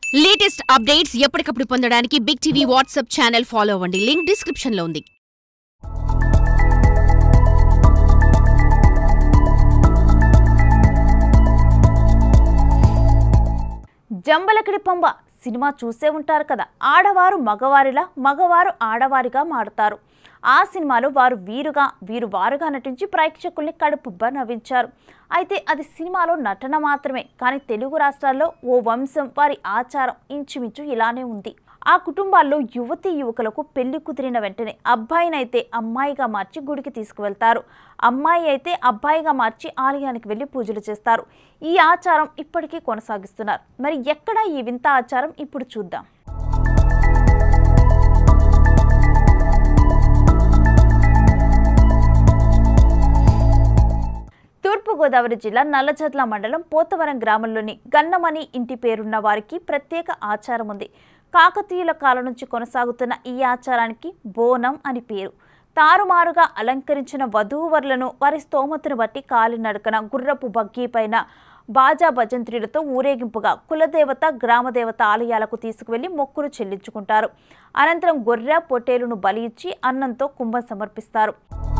latest updates ఎప్పటికప్పుడు పొందడానికి big TV WhatsApp channel follow అవ్వండి లింక్ డిస్క్రిప్షన్ లో ఉంది జంబలకిడి పంబ సినిమా చూసే ఉంటారు కదా ఆడవారు మగవారిలా మగవారు ఆడవారిగా మారుతారు ఆ సినిమాలో వారు వీరుగా వీరు వారుగా నటించి ప్రేక్షకుల్ని కడుపుబ్బ నవ్వించారు అయితే అది సినిమాలో నటన మాత్రమే కానీ తెలుగు రాష్ట్రాల్లో ఓ వంశం వారి ఆచారం ఇంచుమించు ఇలానే ఉంది ఆ కుటుంబాల్లో యువతీ యువకులకు పెళ్లి కుదిరిన వెంటనే అబ్బాయినైతే అమ్మాయిగా మార్చి గుడికి తీసుకువెళ్తారు అమ్మాయి అయితే అబ్బాయిగా మార్చి ఆలయానికి వెళ్లి పూజలు చేస్తారు ఈ ఆచారం ఇప్పటికీ కొనసాగిస్తున్నారు మరి ఎక్కడ ఈ వింత ఆచారం ఇప్పుడు చూద్దాం తూర్పుగోదావరి జిల్లా నల్లజర్ల మండలం పోతవరం గ్రామంలోని గన్నమణి ఇంటి పేరున్న వారికి ప్రత్యేక ఆచారం ఉంది కాకతీయుల కాలం నుంచి కొనసాగుతున్న ఈ ఆచారానికి బోనం అని పేరు తారుమారుగా అలంకరించిన వధూవరులను వారి స్తోమతను బట్టి కాలినడకన గుర్రపు బగ్గీ పైన బాజా భజంత్రులతో ఊరేగింపుగా కులదేవత గ్రామదేవత ఆలయాలకు తీసుకువెళ్లి మొక్కులు చెల్లించుకుంటారు అనంతరం గొర్రె పొట్టేలును బలి ఇచ్చి అన్నంతో కుంభం సమర్పిస్తారు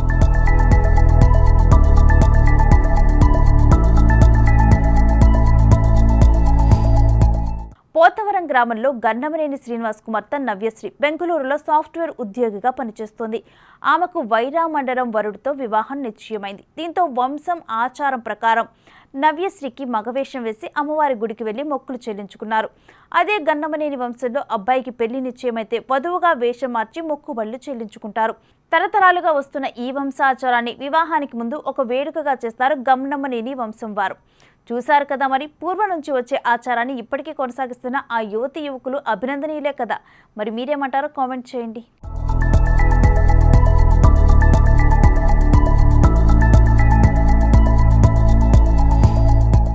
పోతవరం గ్రామంలో గన్నమనేని శ్రీనివాస్ కుమార్తె నవ్యశ్రీ బెంగళూరులో సాఫ్ట్వేర్ ఉద్యోగిగా పనిచేస్తోంది ఆమెకు వైరా మండలం వరుడితో వివాహం నిశ్చయమైంది దీంతో వంశం ఆచారం ప్రకారం నవ్యశ్రీకి మగవేషం వేసి అమ్మవారి గుడికి వెళ్లి మొక్కులు చెల్లించుకున్నారు అదే గన్నమనేని వంశంలో అబ్బాయికి పెళ్లి నిశ్చయమైతే వధువుగా వేషం మార్చి మొక్కుబళ్ళు చెల్లించుకుంటారు తరతరాలుగా వస్తున్న ఈ వంశాచారాన్ని వివాహానికి ముందు ఒక వేడుకగా చేస్తారు గన్నమనేని వంశం వారు చూశారు కదా మరి పూర్వం నుంచి వచ్చే ఆచారాన్ని ఇప్పటికీ కొనసాగిస్తున్న ఆ యువతి యువకులు అభినందనీయులే కదా మరి మీరేమంటారో కామెంట్ చేయండి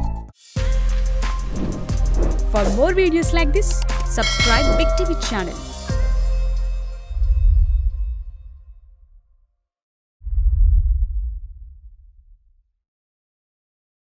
For more videos like this, subscribe Big TV channel